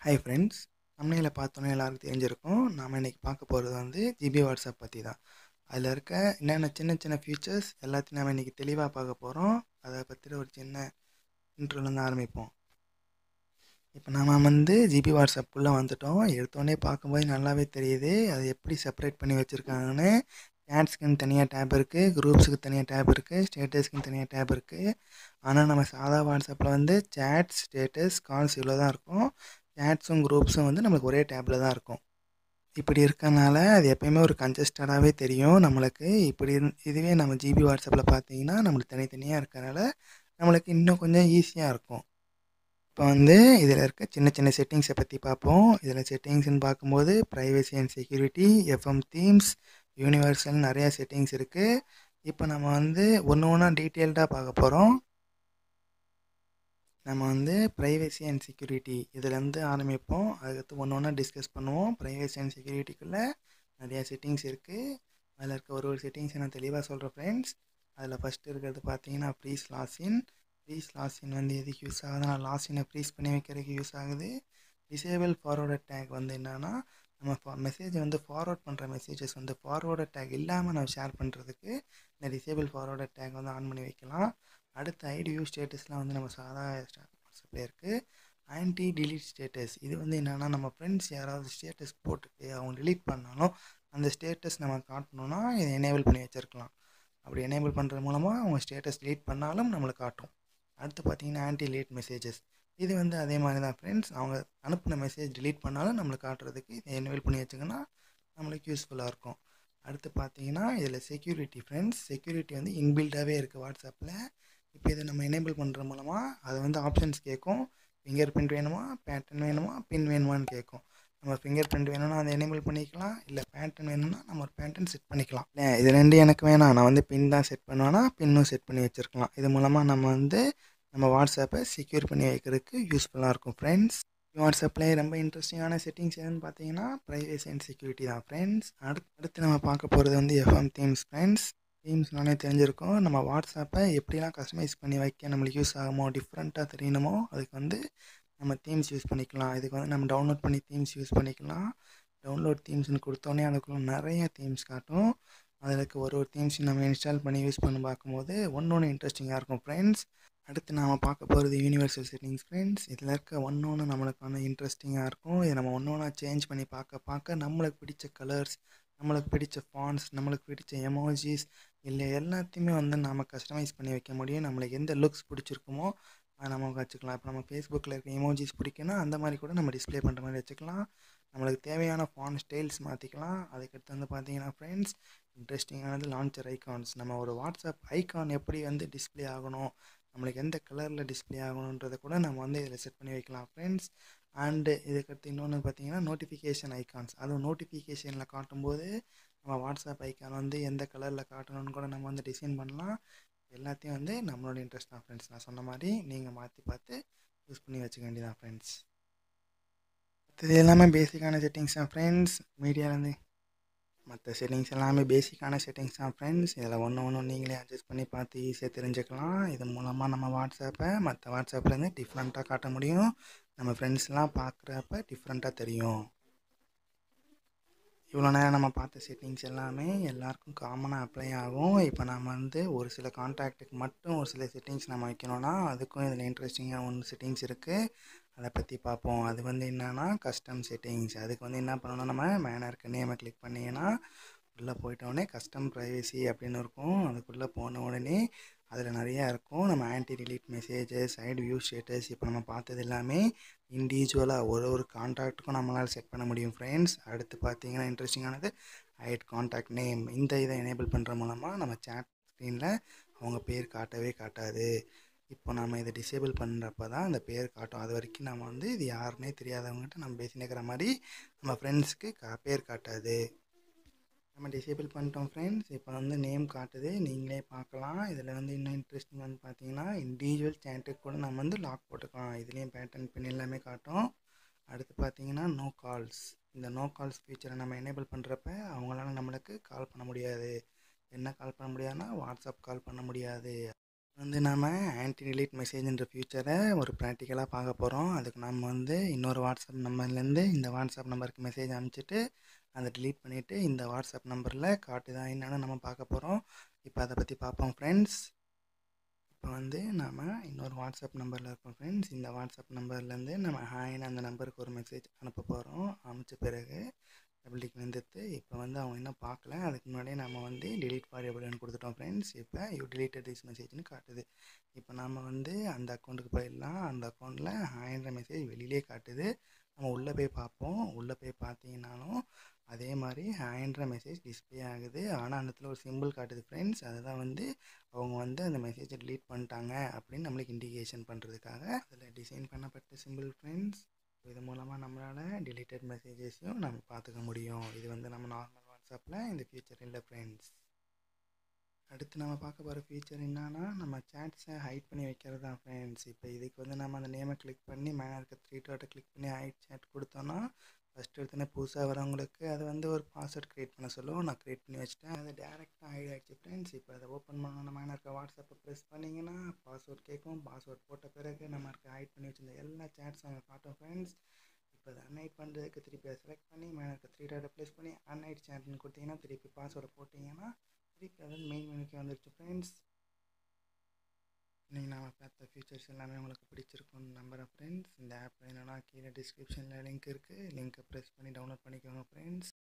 hi friends தமிழில் பார்த்தோன்னே எல்லாருக்கும் தெரிஞ்சிருக்கும் நாம் இன்றைக்கி பார்க்க போகிறது வந்து ஜிபி வாட்ஸ்அப் பற்றி தான் அதில் இருக்க என்னென்ன சின்ன சின்ன ஃபீச்சர்ஸ் எல்லாத்தையும் நம்ம இன்றைக்கி தெளிவாக பார்க்க போகிறோம் அதை பற்றி ஒரு சின்ன இன்ட்ரோலேருந்து ஆரம்பிப்போம் இப்போ நம்ம வந்து ஜிபி வாட்ஸ்அப்புள்ளே வந்துட்டோம் எடுத்தோடனே பார்க்கும்போது நல்லாவே தெரியுது அது எப்படி செப்பரேட் பண்ணி வச்சுருக்காங்கன்னு சேட்ஸ்க்குன்னு தனியாக டேப் இருக்குது குரூப்ஸுக்கு தனியாக டேப் இருக்குது ஸ்டேட்டஸ்க்குன்னு தனியாக டேப் இருக்குது ஆனால் நம்ம சாதா வாட்ஸ்அப்பில் வந்து சேட்ஸ் ஸ்டேட்டஸ் கால்ஸ் இவ்வளோ தான் இருக்கும் சேட்ஸும் குரூப்ஸும் வந்து நம்மளுக்கு ஒரே டேப்பில் தான் இருக்கும் இப்படி இருக்கனால அது எப்பயுமே ஒரு கன்ஜஸ்டடாகவே தெரியும் நம்மளுக்கு இப்படி இருந் இதுவே நம்ம ஜிபி வாட்ஸ்அப்பில் பார்த்தீங்கன்னா நம்மளுக்கு தனித்தனியாக இருக்கனால நம்மளுக்கு இன்னும் கொஞ்சம் ஈஸியாக இருக்கும் இப்போ வந்து இதில் இருக்க சின்ன சின்ன செட்டிங்ஸை பற்றி பார்ப்போம் இதில் செட்டிங்ஸ்னு பார்க்கும்போது privacy and security FM themes universal நிறையா செட்டிங்ஸ் இருக்குது இப்போ நம்ம வந்து ஒன்று ஒன்றா டீட்டெயில்டாக பார்க்க போகிறோம் நம்ம வந்து ப்ரைவசி அண்ட் செக்யூரிட்டி இதுலேருந்து ஆரம்பிப்போம் அதுக்கடுத்து ஒன்று ஒன்றா டிஸ்கஸ் பண்ணுவோம் ப்ரைவசி அண்ட் செக்யூரிட்டிக்குள்ளே நிறையா செட்டிங்ஸ் இருக்குது அதில் இருக்க ஒரு ஒரு செட்டிங்ஸை நான் தெளிவாக சொல்கிறேன் ஃப்ரெண்ட்ஸ் அதில் ஃபஸ்ட்டு இருக்கிறது பார்த்தீங்கன்னா ப்ரீஸ் லாஸின் ப்ரீஸ் லாஸின் வந்து எதுக்கு யூஸ் ஆகுதுன்னா லாஸினை ப்ரீஸ் பண்ணி வைக்கிறதுக்கு யூஸ் ஆகுது டிசேபிள் ஃபார்வர்டட் டேக் வந்து என்னென்னா நம்ம மெசேஜை வந்து ஃபார்வர்ட் பண்ணுற மெசேஜஸ் வந்து ஃபார்வர்டட் டேக் இல்லாமல் நம்ம ஷேர் பண்ணுறதுக்கு இந்த டிசேபிள் ஃபார்வர்டட் டேக் வந்து ஆன் பண்ணி வைக்கலாம் அடுத்த ஐடி யூ ஸ்டேட்டஸ்லாம் வந்து நம்ம சாதா வாட்ஸ்அப்பில் இருக்குது ஆன்டி டிலீட் ஸ்டேட்டஸ் இது வந்து என்னென்னா நம்ம ஃப்ரெண்ட்ஸ் யாராவது ஸ்டேட்டஸ் போட்டுட்டு அவங்க டிலீட் பண்ணாலும் அந்த ஸ்டேட்டஸ் நம்ம காட்டணும்னா இதை எனேபிள் பண்ணி வச்சுருக்கலாம் அப்படி எனேபிள் பண்ணுறது மூலமாக அவங்க ஸ்டேட்டஸ் டிலீட் பண்ணாலும் நம்மளுக்கு காட்டும் அடுத்து பார்த்தீங்கன்னா ஆன்டி லேட் மெசேஜஸ் இது வந்து அதே மாதிரி தான் ஃப்ரெண்ட்ஸ் அவங்க அனுப்பின மெசேஜ் டிலீட் பண்ணாலும் நம்மளுக்கு காட்டுறதுக்கு இதை எனேபிள் பண்ணி வச்சுங்கன்னா நம்மளுக்கு யூஸ்ஃபுல்லாக இருக்கும் அடுத்து பார்த்தீங்கன்னா இதில் செக்யூரிட்டி ஃப்ரெண்ட்ஸ் செக்யூரிட்டி வந்து இன்பில்டாகவே இருக்குது வாட்ஸ்அப்பில் இப்போ இதை நம்ம எனேபிள் பண்ணுற மூலமாக அதை வந்து ஆப்ஷன்ஸ் கேட்கும் ஃபிங்கர் பிரிண்ட் வேணுமா பேட்டர்ன் வேணுமா பின் வேணுமான்னு கேட்கும் நம்ம ஃபிங்கர் பிரிண்ட் வேணும்னா அதை எனேபிள் பண்ணிக்கலாம் இல்லை பேட்டர்ன் வேணும்னா நம்ம ஒரு பேட்டர்ன் செட் பண்ணிக்கலாம் இல்லை இது ரெண்டு எனக்கு வேணாம் நான் வந்து பின் தான் செட் பண்ணுவேன்னா பின்னும் செட் பண்ணி வச்சுருக்கலாம் இது மூலமாக நம்ம வந்து நம்ம வாட்ஸ்அப்பை செக்யூர் பண்ணி வைக்கிறதுக்கு யூஸ்ஃபுல்லாக இருக்கும் ஃப்ரெண்ட்ஸ் வாட்ஸ்அப்பில் ரொம்ப இன்ட்ரெஸ்டிங்கான செட்டிங்ஸ் எதுன்னு பார்த்தீங்கன்னா ப்ரைவேசி அண்ட் செக்யூரிட்டி தான் ஃப்ரெண்ட்ஸ் அடுத்து அடுத்து நம்ம பார்க்க போகிறது வந்து எஃப்எம் தீம்ஸ் ஃப்ரெண்ட்ஸ் தீம்ஸ்னாலே தெரிஞ்சிருக்கும் நம்ம வாட்ஸ்அப்பை எப்படிலாம் கஸ்டமைஸ் பண்ணி வைக்க நம்மளுக்கு யூஸ் ஆகுமோ டிஃப்ரெண்ட்டாக தெரியணுமோ அதுக்கு வந்து நம்ம தீம்ஸ் யூஸ் பண்ணிக்கலாம் இதுக்கு வந்து நம்ம டவுன்லோட் பண்ணி தீம்ஸ் யூஸ் பண்ணிக்கலாம் டவுன்லோட் தீம்ஸ்னு கொடுத்தோன்னே அதுக்குள்ள நிறைய தீம்ஸ் காட்டும் அதில் இருக்க ஒரு ஒரு தீம்ஸையும் நம்ம இன்ஸ்டால் பண்ணி யூஸ் பண்ணி பார்க்கும்போது ஒன்று ஒன்று இன்ட்ரெஸ்டிங்காக இருக்கும் ஃப்ரெண்ட்ஸ் அடுத்து நாம் பார்க்க போகிறது யூனிவர்சல் செட்டிங்ஸ் ஃப்ரெண்ட்ஸ் இதில் இருக்க ஒன்று ஒன்று நம்மளுக்கு வந்து இன்ட்ரெஸ்டிங்காக இருக்கும் இதை நம்ம ஒன்று ஒன்றா சேஞ்ச் பண்ணி பார்க்க பார்க்க நம்மளுக்கு பிடிச்ச கலர்ஸ் நம்மளுக்கு பிடிச்ச ஃபான்ஸ் நம்மளுக்கு பிடிச்ச எமோஜிஸ் இல்லை எல்லாத்தையுமே வந்து நாம் கஸ்டமைஸ் பண்ணி வைக்க முடியும் நம்மளுக்கு எந்த லுக்ஸ் பிடிச்சிருக்குமோ அதை நம்ம வச்சுக்கலாம் இப்போ நம்ம ஃபேஸ்புக்கில் இருக்க எமோஜிஸ் பிடிக்குன்னா அந்த மாதிரி கூட நம்ம டிஸ்பிளே பண்ணுற மாதிரி வச்சுக்கலாம் நம்மளுக்கு தேவையான ஃபான் ஸ்டைல்ஸ் மாற்றிக்கலாம் அதுக்கடுத்து வந்து பார்த்தீங்கன்னா ஃப்ரெண்ட்ஸ் இன்ட்ரெஸ்டிங்கானது லான்ச்சர் ஐகான்ஸ் நம்ம ஒரு வாட்ஸ்அப் ஐகான் எப்படி வந்து டிஸ்பிளே ஆகணும் நம்மளுக்கு எந்த கலரில் டிஸ்பிளே ஆகணுன்றதை கூட நம்ம வந்து இதில் செட் பண்ணி வைக்கலாம் ஃப்ரெண்ட்ஸ் அண்டு இதுக்கடுத்து இன்னொன்று பார்த்தீங்கன்னா நோட்டிஃபிகேஷன் ஐகான்ஸ் அதுவும் நோட்டிஃபிகேஷனில் காட்டும்போது நம்ம வாட்ஸ்அப் ஐக்கான் வந்து எந்த கலரில் காட்டணும்னு கூட நம்ம வந்து டிசைன் பண்ணலாம் எல்லாத்தையும் வந்து நம்மளோட இன்ட்ரெஸ்ட் தான் ஃப்ரெண்ட்ஸ் நான் சொன்ன மாதிரி நீங்கள் மாற்றி பார்த்து யூஸ் பண்ணி வச்சுக்க வேண்டியதான் ஃப்ரெண்ட்ஸ் இது எல்லாமே பேசிக்கான செட்டிங்ஸ் தான் ஃப்ரெண்ட்ஸ் மீடியாலேருந்து மற்ற செட்டிங்ஸ் எல்லாமே பேசிக்கான செட்டிங்ஸ் தான் ஃப்ரெண்ட்ஸ் இதில் ஒன்று ஒன்று நீங்களே அட்ஜஸ்ட் பண்ணி பார்த்து ஈஸியாக தெரிஞ்சுக்கலாம் இது மூலமாக நம்ம வாட்ஸ்அப்பை மற்ற வாட்ஸ்அப்லேருந்து டிஃப்ரெண்ட்டாக காட்ட முடியும் நம்ம ஃப்ரெண்ட்ஸ்லாம் பார்க்குறப்ப டிஃப்ரெண்ட்டாக தெரியும் இவ்வளோ நேரம் நம்ம பார்த்த செட்டிங்ஸ் எல்லாமே எல்லாருக்கும் காமனாக அப்ளை ஆகும் இப்போ நம்ம வந்து ஒரு சில கான்டாக்ட்டுக்கு மட்டும் ஒரு சில செட்டிங்ஸ் நம்ம வைக்கணும்னா அதுக்கும் இதில் இன்ட்ரெஸ்டிங்காக ஒன்று செட்டிங்ஸ் இருக்குது அதை பற்றி பார்ப்போம் அது வந்து என்னென்னா கஸ்டம் செட்டிங்ஸ் அதுக்கு வந்து என்ன பண்ணணும் நம்ம மேனாக இருக்க நேமை கிளிக் பண்ணிங்கன்னா உள்ளே போயிட்டோடனே கஸ்டம் ப்ரைவசி அப்படின்னு இருக்கும் அதுக்குள்ளே போன உடனே அதில் நிறையா இருக்கும் நம்ம anti delete messages side view status இப்போ நம்ம பார்த்தது எல்லாமே இண்டிவிஜுவலாக ஒரு ஒரு கான்டாக்ட்டுக்கும் நம்மளால் செட் பண்ண முடியும் ஃப்ரெண்ட்ஸ் அடுத்து பார்த்தீங்கன்னா இன்ட்ரெஸ்டிங்கானது ஐட் கான்டாக்ட் நேம் இந்த இதை எனேபிள் பண்ணுற மூலமாக நம்ம சேட் ஸ்க்ரீனில் அவங்க பேர் காட்டவே காட்டாது இப்போ நம்ம இதை டிசேபிள் பண்ணுறப்ப தான் அந்த பேர் காட்டும் அது வரைக்கும் நம்ம வந்து இது யாருன்னே தெரியாதவங்ககிட்ட நம்ம பேசினுக்கிற மாதிரி நம்ம ஃப்ரெண்ட்ஸுக்கு கா பேர் காட்டாது நம்ம டிசேபிள் பண்ணிட்டோம் ஃப்ரெண்ட்ஸ் இப்போ வந்து நேம் காட்டுது நீங்களே பார்க்கலாம் இதில் வந்து இன்னும் இன்ட்ரெஸ்டிங் வந்து பார்த்தீங்கன்னா இண்டிவிஜுவல் சேட்டுக்கு கூட நம்ம வந்து லாக் போட்டுக்கலாம் இதுலேயும் பேட்டர்ன் பின் எல்லாமே காட்டும் அடுத்து பார்த்தீங்கன்னா நோ கால்ஸ் இந்த நோ கால்ஸ் ஃபீச்சரை நம்ம எனேபிள் பண்ணுறப்ப அவங்களால நம்மளுக்கு கால் பண்ண முடியாது என்ன கால் பண்ண முடியாதுன்னா வாட்ஸ்அப் கால் பண்ண முடியாது வந்து நாம் ஆன்டி டிலீட் மெசேஜ்ன்ற ஃபியூச்சரை ஒரு ப்ராக்டிக்கலாக பார்க்க போகிறோம் அதுக்கு நம்ம வந்து இன்னொரு வாட்ஸ்அப் நம்பர்லேருந்து இந்த வாட்ஸ்அப் நம்பருக்கு மெசேஜ் அனுப்பிச்சிட்டு அதை delete பண்ணிவிட்டு இந்த வாட்ஸ்அப் நம்பரில் காட்டுதா என்னன்னு நம்ம பார்க்க போகிறோம் இப்போ அதை பற்றி பார்ப்போம் ஃப்ரெண்ட்ஸ் இப்போ வந்து நாம் இன்னொரு வாட்ஸ்அப் நம்பரில் இருக்கோம் ஃப்ரெண்ட்ஸ் இந்த வாட்ஸ்அப் நம்பர்லேருந்து நம்ம ஹாய்னு அந்த நம்பருக்கு ஒரு மெசேஜ் அனுப்ப போகிறோம் அனுப்பிச்ச பிறகு டபுள் டிக் வந்துட்டு இப்போ வந்து அவங்க இன்னும் பார்க்கல அதுக்கு முன்னாடியே நம்ம வந்து delete variableன்னு கொடுத்துட்டோம் ஃப்ரெண்ட்ஸ் இப்போ யூ deleted this மெசேஜ்னு காட்டுது இப்போ நம்ம வந்து அந்த அக்கௌண்ட்டுக்கு போயிடலாம் அந்த அக்கௌண்ட்டில் ஹாய்ன்ற மெசேஜ் வெளியிலே காட்டுது நம்ம உள்ளே போய் பார்ப்போம் உள்ளே போய் பார்த்தீங்கன்னாலும் அதே மாதிரி ஹாய்ன்ற மெசேஜ் டிஸ்ப்ளே ஆகுது ஆனால் அந்த இடத்துல ஒரு சிம்பிள் காட்டுது ஃப்ரெண்ட்ஸ் அதுதான் வந்து அவங்க வந்து அந்த மெசேஜை delete பண்ணிட்டாங்க அப்படின்னு நம்மளுக்கு இண்டிகேஷன் பண்ணுறதுக்காக அதில் டிசைன் பண்ணப்பட்ட சிம்பிள் ஃப்ரெண்ட்ஸ் இது மூலமாக நம்மளால் deleted மெசேஜஸையும் நம்ம பார்த்துக்க முடியும் இது வந்து நம்ம நார்மல் வாட்ஸ்அப்பில் இந்த ஃபியூச்சர் இல்லை ஃப்ரெண்ட்ஸ் அடுத்து நம்ம பார்க்க போகிற ஃபீச்சர் என்னன்னா நம்ம சேட்ஸை ஹைட் பண்ணி வைக்கிறது தான் ஃப்ரெண்ட்ஸ் இப்போ இதுக்கு வந்து நம்ம அந்த நேமை கிளிக் பண்ணி மேலே இருக்க த்ரீ டாட்டை கிளிக் பண்ணி ஹைட் சேட் கொடுத்தோன்னா ஃபஸ்ட்டு எடுத்தோன்னே புதுசாக வரவங்களுக்கு அது வந்து ஒரு பாஸ்வேர்ட் க்ரியேட் பண்ண சொல்லும் நான் க்ரியேட் பண்ணி வச்சிட்டேன் அது டேரெக்டாக ஹைட் ஆகிடுச்சு ஃப்ரெண்ட்ஸ் இப்போ அதை ஓப்பன் பண்ணணும் மேலே இருக்க வாட்ஸ்அப்பை ப்ரெஸ் பண்ணிங்கன்னா பாஸ்வேர்ட் கேட்கும் பாஸ்வேர்ட் போட்ட பிறகு நம்ம இருக்க ஹைட் பண்ணி வச்சிருந்த எல்லா சேட்ஸும் அங்கே காட்டும் ஃப்ரெண்ட்ஸ் இப்போ அதை அன்ஹைட் பண்ணுறதுக்கு திருப்பி அதை செலக்ட் பண்ணி மேலே இருக்க த்ரீ டாட்டை ப்ளேஸ் பண்ணி அன்ஹைட் சேட்னு கொடுத்தீங்கன்னா திருப்பி பாஸ்வேர்டை போட்டிங்கன்னா திருப்பி அது மெயின் மெனுக்கு வந்துடுச்சு ஃப்ரெண்ட்ஸ் இன்றைக்கி நாம் பார்த்த ஃபீச்சர்ஸ் எல்லாமே உங்களுக்கு பிடிச்சிருக்கும்னு நம்புகிறேன் ஃப்ரெண்ட்ஸ் இந்த ஆப் வேணும்னா கீழே டிஸ்கிரிப்ஷனில் லிங்க் இருக்குது லிங்க்கை ப்ரெஸ் பண்ணி டவுன்லோட் பண்ணிக்கோங்க ஃப்ரெண்ட்ஸ்